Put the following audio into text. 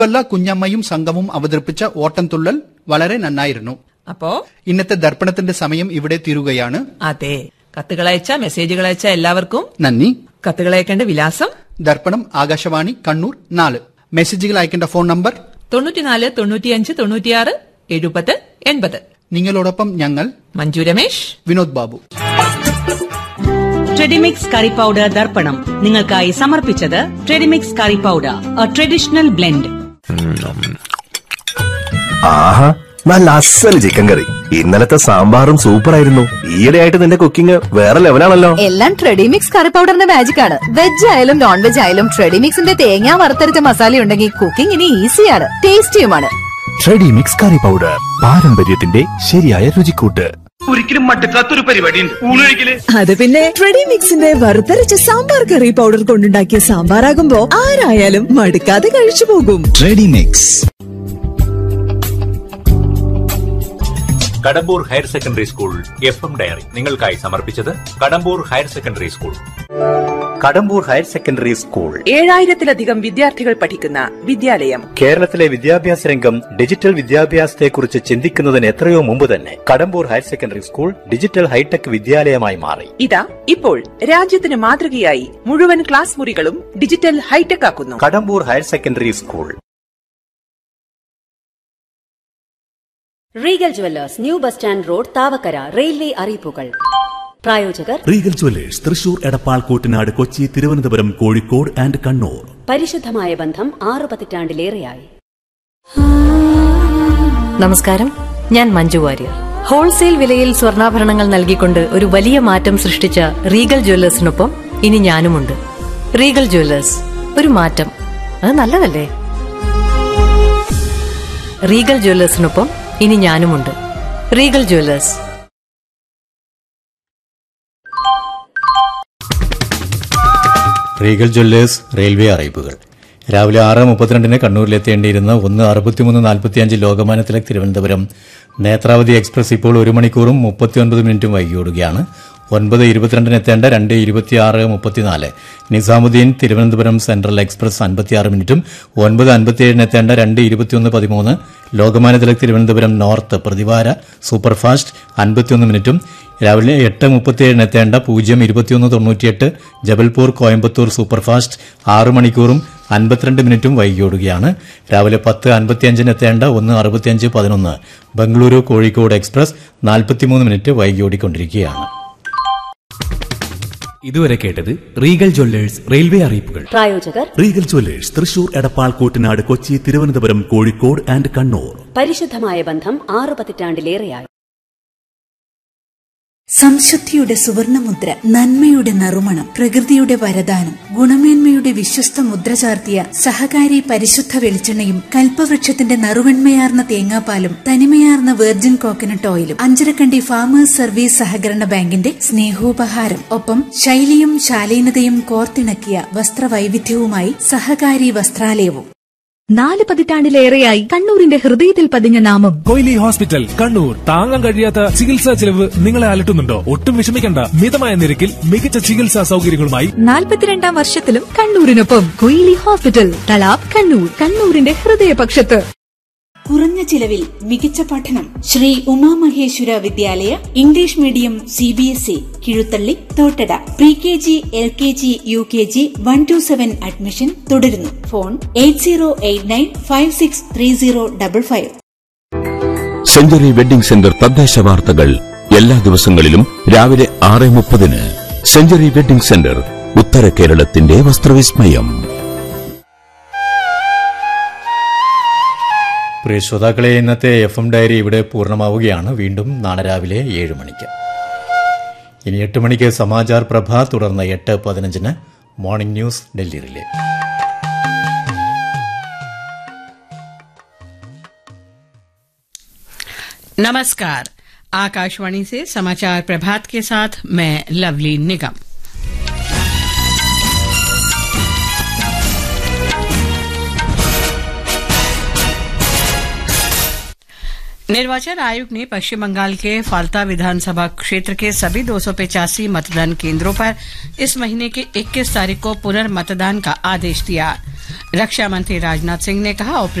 കൊല്ല കുഞ്ഞമ്മയും സംഘവും അവതരിപ്പിച്ച ഓട്ടംതുള്ളൽ വളരെ നന്നായിരുന്നു അപ്പോ ഇന്നത്തെ ദർപ്പണത്തിന്റെ സമയം ഇവിടെ തീരുകയാണ് അതെ കത്തുകളയച്ച മെസ്സേജുകളയച്ച എല്ലാവർക്കും നന്ദി കത്തുകൾ അയക്കേണ്ട വിലാസം ദർപ്പണം ആകാശവാണി കണ്ണൂർ നാല് മെസ്സേജുകൾ അയക്കേണ്ട ഫോൺ നമ്പർ തൊണ്ണൂറ്റിനാല് തൊണ്ണൂറ്റിയഞ്ച് തൊണ്ണൂറ്റിയാറ് എഴുപത് എൺപത് നിങ്ങളോടൊപ്പം ഞങ്ങൾ മഞ്ജു രമേശ് വിനോദ് ബാബു ട്രെഡിമിക്സ് കറി പൗഡർ ദർപ്പണം നിങ്ങൾക്കായി സമർപ്പിച്ചത് Tredimix curry powder a traditional blend ആഹാ നല്ല അസൽ ചിക്കൻ കറി ഇന്നലത്തെ സാമ്പാറും സൂപ്പർ ആയിരുന്നു ഈയിടെയായിട്ട് നിന്റെ കുക്കിംഗ് വേറെ ലെവലാണല്ലോ എല്ലാം ട്രെഡിമിക്സ് കറി പൗഡറിന്റെ മാജിക് ആണ് വെജ് ആയാലും നോൺ വെജ് ആയാലും ട്രെഡിമിക്സിന്റെ തേങ്ങ വറുത്തരച്ച മസാല ഉണ്ടെങ്കിൽ കുക്കിംഗ് ഇനി ഈസിയാണ് ടേസ്റ്റിയുമാണ് ട്രെഡി മിക്സ് കറി പൗഡർ പാരമ്പര്യത്തിന്റെ ശരിയായ രുചിക്കൂട്ട് ഒരിക്കലും മടുക്കാത്തൊരു പരിപാടിയുണ്ട് ഊണ് കഴിക്കല് അത് പിന്നെ ട്രെഡി മിക്സിന്റെ വറുത്തരച്ച സാമ്പാർ കറി പൗഡർ കൊണ്ടുണ്ടാക്കിയ സാമ്പാറാകുമ്പോ ആരായാലും മടുക്കാതെ കഴിച്ചു പോകും Tredimix Kadambur higher secondary school F M diary നിങ്ങൾക്കായി സമർപ്പിച്ചത് Kadambur higher secondary school Kadambur higher secondary school ഏഴായിരത്തിലധികം വിദ്യാർത്ഥികൾ പഠിക്കുന്ന വിദ്യാലയം കേരളത്തിലെ വിദ്യാഭ്യാസ രംഗം ഡിജിറ്റൽ വിദ്യാഭ്യാസത്തെക്കുറിച്ച് ചിന്തിക്കുന്നതിന് എത്രയോ മുമ്പ് തന്നെ Kadambur higher secondary school digital hi-tech വിദ്യാലയമായി മാറി ഇതാ ഇപ്പോൾ രാജ്യത്തിന് മാതൃകയായി മുഴുവൻ ക്ലാസ് മുറികളും ഡിജിറ്റൽ ഹൈടെക് ആക്കുന്നു Kadambur higher secondary school Regal Jewellers new bus stand road Thavakkara railway അറിയിപ്പുകൾ പ്രായോജകർ റീഗൽ ജ്വല്ലേഴ്സ് തൃശൂർ എടപ്പാൾ കൂട്ടനാട് കൊച്ചി തിരുവനന്തപുരം കോഴിക്കോട് ആൻഡ് കണ്ണൂർ പരിശുദ്ധമായ ബന്ധം ആറു പതിറ്റാണ്ടിലേറെയായി നമസ്കാരം ഞാൻ മഞ്ജു വാര്യർ ഹോൾസെയിൽ വിലയിൽ സ്വർണ്ണാഭരണങ്ങൾ നൽകിക്കൊണ്ട് ഒരു വലിയ മാറ്റം സൃഷ്ടിച്ച റീഗൽ ജ്വല്ലേഴ്സിനൊപ്പം ഇനി ഞാനുമുണ്ട് റീഗൽ ജ്വല്ലേഴ്സ് ഒരു മാറ്റം അത് നല്ലതല്ലേ റീഗൽ ജ്വല്ലേഴ്സിനൊപ്പം ഇനി ഞാനുമുണ്ട് റീഗൽ ജ്വല്ലേഴ്സ് റീഗൽ ജ്വല്ലേഴ്സ് റെയിൽവേ അറിയിപ്പുകൾ രാവിലെ ആറ് മുപ്പത്തിരണ്ടിന് കണ്ണൂരിലെത്തേണ്ടിയിരുന്ന ഒന്ന് അറുപത്തിമൂന്ന് നാൽപ്പത്തിയഞ്ച് ലോകമാന്യ തിലക് തിരുവനന്തപുരം നേത്രാവതി എക്സ്പ്രസ് ഇപ്പോൾ ഒരു മണിക്കൂറും മുപ്പത്തിയൊൻപത് മിനിറ്റും വൈകിയോടുകയാണ് ഒൻപത് ഇരുപത്തിരണ്ടിന് എത്തേണ്ട രണ്ട് ഇരുപത്തിയാറ് മുപ്പത്തിനാല് നിസാമുദ്ദീൻ തിരുവനന്തപുരം സെൻട്രൽ എക്സ്പ്രസ് അൻപത്തിയാറ് മിനിറ്റും ഒൻപത് അൻപത്തിയേഴിന് എത്തേണ്ട രണ്ട് ഇരുപത്തിയൊന്ന് പതിമൂന്ന് ലോകമാന്യ തിലക് തിരുവനന്തപുരം നോർത്ത് പ്രതിവാര സൂപ്പർഫാസ്റ്റ് അൻപത്തിയൊന്ന് മിനിറ്റും രാവിലെ എട്ട് മുപ്പത്തിയേഴിന് എത്തേണ്ട പൂജ്യം ഇരുപത്തിയൊന്ന് തൊണ്ണൂറ്റിയെട്ട് ജബൽപൂർ കോയമ്പത്തൂർ സൂപ്പർഫാസ്റ്റ് ആറ് മണിക്കൂറും അൻപത്തിരണ്ട് മിനിറ്റും വൈകിയോടുകയാണ് രാവിലെ പത്ത് അൻപത്തിയഞ്ചിന് എത്തേണ്ട ഒന്ന് അറുപത്തിയഞ്ച് പതിനൊന്ന് ബംഗളൂരു കോഴിക്കോട് എക്സ്പ്രസ് നാൽപ്പത്തിമൂന്ന് മിനിറ്റ് വൈകിയോടിക്കൊണ്ടിരിക്കുകയാണ് ഇതുവരെ കേട്ടത് റീഗൽ ജ്വല്ലേഴ്സ് റെയിൽവേ അറിയിപ്പുകൾ പ്രായോജകർ റീഗൽ ജ്വല്ലേഴ്സ് തൃശൂർ എടപ്പാൾ കൂട്ടനാട് കൊച്ചി തിരുവനന്തപുരം കോഴിക്കോട് ആൻഡ് കണ്ണൂർ പരിശുദ്ധമായ ബന്ധം ആറു പതിറ്റാണ്ടിലേറെയായി സംശുദ്ധിയുടെ സുവർണമുദ്ര നന്മയുടെ നറുമണം പ്രകൃതിയുടെ വരദാനം ഗുണമേന്മയുടെ വിശ്വസ്ത മുദ്ര ചാർത്തിയ സഹകാരി പരിശുദ്ധ വെളിച്ചെണ്ണയും കൽപ്പവൃക്ഷത്തിന്റെ നറുവെണ്മയാർന്ന തേങ്ങാപ്പാലും തനിമയാർന്ന വെർജിൻ കോക്കനട്ട് ഓയിലും അഞ്ചരക്കണ്ടി ഫാമേഴ്സ് സർവീസ് സഹകരണ ബാങ്കിന്റെ സ്നേഹോപഹാരം ഒപ്പം ശൈലിയും ശാലീനതയും കോർത്തിണക്കിയ വസ്ത്രവൈവിധ്യവുമായി സഹകാരി വസ്ത്രാലയവും നാല് പതിറ്റാണ്ടിലേറെയായി കണ്ണൂരിന്റെ ഹൃദയത്തിൽ പതിഞ്ഞ നാമം കൊയിലി ഹോസ്പിറ്റൽ കണ്ണൂർ താങ്ങാൻ കഴിയാത്ത ചികിത്സാ ചെലവ് നിങ്ങളെ അലട്ടുന്നുണ്ടോ ഒട്ടും വിഷമിക്കണ്ട മിതമായ നിരക്കിൽ മികച്ച ചികിത്സാ സൗകര്യങ്ങളുമായി നാൽപ്പത്തിരണ്ടാം വർഷത്തിലും കണ്ണൂരിനൊപ്പം കൊയിലി ഹോസ്പിറ്റൽ തലാബ് കണ്ണൂർ കണ്ണൂരിന്റെ ഹൃദയപക്ഷത്ത് കുറഞ്ഞ ചിലവിൽ മികച്ച പഠനം Sri Umamaheswara Vidyalaya English medium C B S E Kizhuthalli Thottada pre K G L K G U K G one two seven admission തുടരുന്നു phone eight zero eight nine five six three zero double five century wedding centre തദ്ദേശ വാർത്തകൾ എല്ലാ ദിവസങ്ങളിലും രാവിലെ ആറ് മുപ്പതിന് century wedding centre ഉത്തര കേരളത്തിന്റെ വസ്ത്രവിസ്മയം പ്രിയ ശ്രോതാക്കളെ ഇന്നത്തെ എഫ് എം ഡയറി ഇവിടെ പൂർണ്ണമാവുകയാണ് വീണ്ടും നാളെ രാവിലെ ഏഴ് മണിക്ക് ഇനി എട്ട് മണിക്ക് സമാചാർ പ്രഭ തുടർന്ന് എട്ട് പതിനഞ്ചിന് മോർണിംഗ് ന്യൂസ് ഡൽഹി റിലേ नमस्कार आकाशवाणी से समाचार प्रभात के साथ मैं लवली निगम निर्वाचन आयोग ने पश्चिम बंगाल के फाल्ता विधानसभा क्षेत्र के सभी दो मतदान केंद्रों पर इस महीने के 21 तारीख को पुनर्मतदान का आदेश दिया रक्षा मंत्री राजनाथ सिंह ने कहा